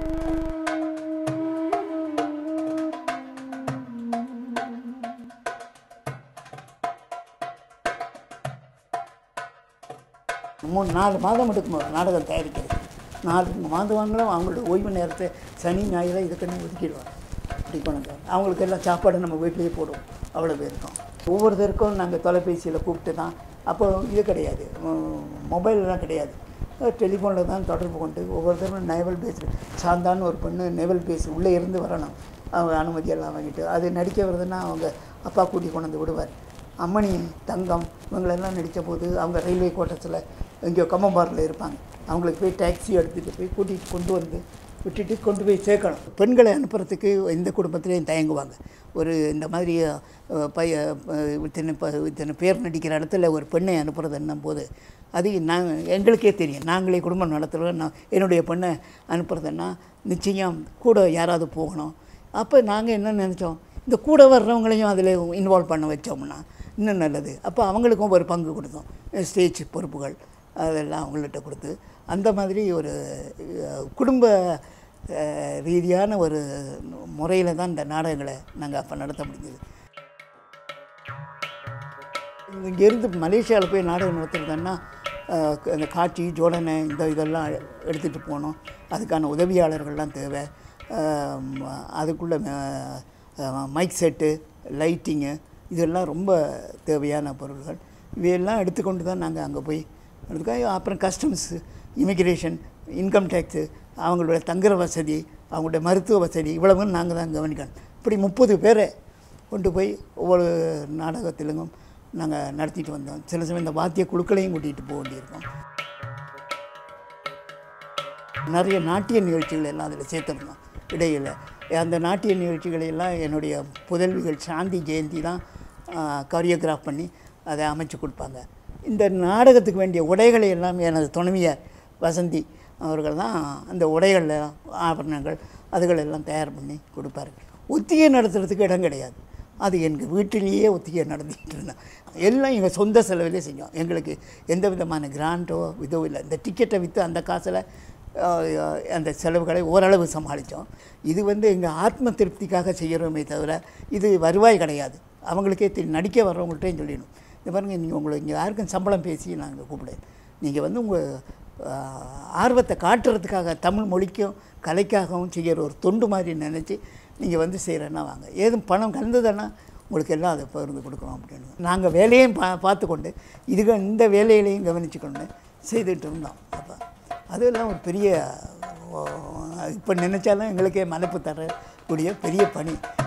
மூணு நாலு மாதம் எடுக்கும் நாடகம் தயாரிக்கிறது நாலு மாதம் வாங்கலாம் அவங்களோட ஓய்வு நேரத்தை சனி ஞாயிறு இதுக்குன்னு ஒதுக்கிடுவாங்க இப்படி கொண்டு அவங்களுக்கு எல்லாம் சாப்பாடு நம்ம வீட்டிலேயே போடுவோம் அவ்வளோ பேருக்கும் ஒவ்வொருத்தருக்கும் நாங்கள் தொலைபேசியில் கூப்பிட்டு தான் அப்போ இது கிடையாது மொபைல்லாம் கிடையாது டெலிஃபோனில் தான் தொடர்பு கொண்டு ஒவ்வொருத்தரும் நேவல் பேஸ் சாந்தான்னு ஒரு பொண்ணு நேவல் பேஸ் உள்ளே இருந்து வரணும் அவங்க அனுமதியெல்லாம் வாங்கிட்டு அது நடிக்க வருதுன்னா அவங்க அப்பா கூட்டி கொண்டு வந்து விடுவார் அம்மணி தங்கம் இவங்களெல்லாம் நடித்த போது அவங்க ரயில்வே கோட்டத்தில் எங்கேயோ கம்மம்பாரில் இருப்பாங்க அவங்களுக்கு போய் டாக்ஸி எடுத்துகிட்டு போய் கூட்டிகிட்டு கொண்டு வந்து விட்டுட்டு கொண்டு போய் சேர்க்கணும் பெண்களை அனுப்புறதுக்கு எந்த குடும்பத்திலையும் தயங்குவாங்க ஒரு இந்த மாதிரி அஹ், பைய அஹ், இத்தனை ப இத்தனை பேர் நடிக்கிற இடத்துல ஒரு பெண்ணை அனுப்புறதுன்னும் போது அது நாங்கள் எங்களுக்கே தெரியும் நாங்களே குடும்பம் நடத்துகிறோம் நான் என்னுடைய பெண்ணை அனுப்புறதுன்னா நிச்சயம் கூட யாராவது போகணும் அப்போ நாங்கள் என்ன நினச்சோம் இந்த கூட வர்றவங்களையும் அதில் இன்வால்வ் பண்ண வச்சோம்னா இன்னும் நல்லது அப்போ அவங்களுக்கும் ஒரு பங்கு கொடுத்தோம் ஸ்டேஜ் பொறுப்புகள் அதெல்லாம் அவங்கள்ட்ட கொடுத்து அந்த மாதிரி ஒரு அஹ், குடும்ப அஹ், ரீதியான ஒரு முறையில் தான் இந்த நாடகங்களை நாங்கள் அப்போ நடத்த முடிஞ்சது இங்கேருந்து மலேசியாவில் போய் நாடகம் நடத்துறதுன்னா அஹ், அந்த காட்சி ஜோடனை இந்த இதெல்லாம் எடுத்துகிட்டு போகணும் அதுக்கான உதவியாளர்கள்லாம் தேவை அஹ், ம- அதுக்குள்ள ம- மைக் செட்டு லைட்டிங்கு இதெல்லாம் ரொம்ப தேவையான பொருள்கள் இவையெல்லாம் எடுத்துக்கொண்டு தான் நாங்கள் அங்கே போய் எடுத்துக்க அப்புறம் கஸ்டம்ஸ் இமிக்ரேஷன் இன்கம் டேக்ஸு அவங்களோட தங்குற வசதி அவங்களுடைய மருத்துவ வசதி இவ்வளவும் நாங்கள் தான் கவனிக்கணும் இப்படி முப்பது பேரை கொண்டு போய் ஒவ்வொரு நாடகத்திலும் நாங்கள் நடத்திட்டு வந்தோம் சில சமயம் இந்த வாத்திய குழுக்களையும் கூட்டிகிட்டு போக வேண்டியிருக்கோம் நிறைய நாட்டிய நிகழ்ச்சிகள் எல்லாம் அதில் சேர்த்துருந்தோம் இடையில் அந்த நாட்டிய நிகழ்ச்சிகளை எல்லாம் என்னுடைய புதல்விகள் சாந்தி ஜெயந்தி தான் கொரியோகிராஃப் பண்ணி அதை அமைச்சு கொடுப்பாங்க இந்த நாடகத்துக்கு வேண்டிய உடைகளை எல்லாம் எனது துணைவியார் வசந்தி அவர்கள் தான் அந்த உடைகள் ஆபரணங்கள் அதுகள் எல்லாம் தயார் பண்ணி கொடுப்பார்கள் ஒத்திகை நடத்துறதுக்கு இடம் கிடையாது அது எங்கள் வீட்டிலேயே ஒத்திகை நடத்திட்டு இருந்தேன் எல்லாம் எங்கள் சொந்த செலவிலே செஞ்சோம் எங்களுக்கு எந்த விதமான கிராண்டோ இதோ இல்லை இந்த டிக்கெட்டை விற்று அந்த காசில் அஹ், அந்த செலவுகளை ஓரளவு சமாளித்தோம் இது வந்து எங்கள் ஆத்ம திருப்திக்காக செய்கிறோமே தவிர இது வருவாய் கிடையாது அவங்களுக்கே தெரியும் நடிக்க வர்றவங்கள்ட்டையும் சொல்லிடணும் இந்த பாருங்க நீங்கள் உங்களை இங்கே யாருக்கும் சம்பளம் பேசி நாங்கள் கூப்பிடுது நீங்கள் வந்து உங்கள் ஆர்வத்தை காட்டுறதுக்காக தமிழ் மொழிக்கும் கலைக்காகவும் செய்கிற ஒரு தொண்டு மாதிரி நினச்சி நீங்கள் வந்து செய்கிறேன்னா வாங்க ஏதும் பணம் கலந்ததுன்னா உங்களுக்கு எல்லாம் அதை பகிர்ந்து கொடுக்குறோம் அப்படின்னு நாங்கள் வேலையும் பா பார்த்துக்கொண்டு இதுக இந்த வேலையிலையும் கவனிச்சுக்கொண்டு செய்துட்டு இருந்தோம் அப்போ அதெல்லாம் ஒரு பெரிய இப்போ நினச்சாலும் எங்களுக்கே மலைப்பு தரக்கூடிய பெரிய பணி